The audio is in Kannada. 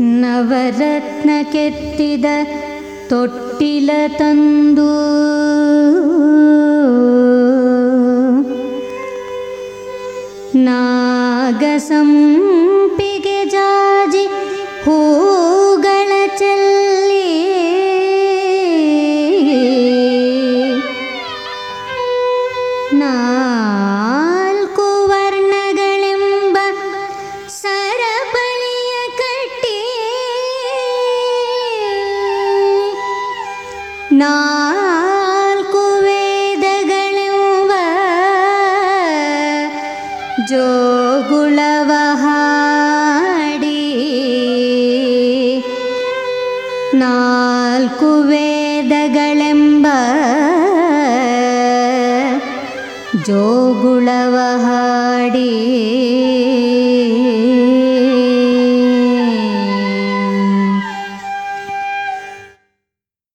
ನವರತ್ನ ಕೆತ್ತಿದ ತೊಟ್ಟಿಲ ತಂದು ನಾಗಸಂಪಿಗೆ ಜಾಜಿ ಹೂಗಳ ಚೆಲ್ಲಿ ನಾಲ್ಕು ವರ್ಣಗಳೆಂಬ ಸರಪಳಿಯ ಕಟ್ಟಿ ನಾಲ್ಕು ವೇದಗಳೆಂಬ ಜೋಗುಳವ ಹಾಡಿ ನಾಲ್ಕು ವೇದಗಳೆಂಬ ಜೋಗುಳವ ಹಾಡಿ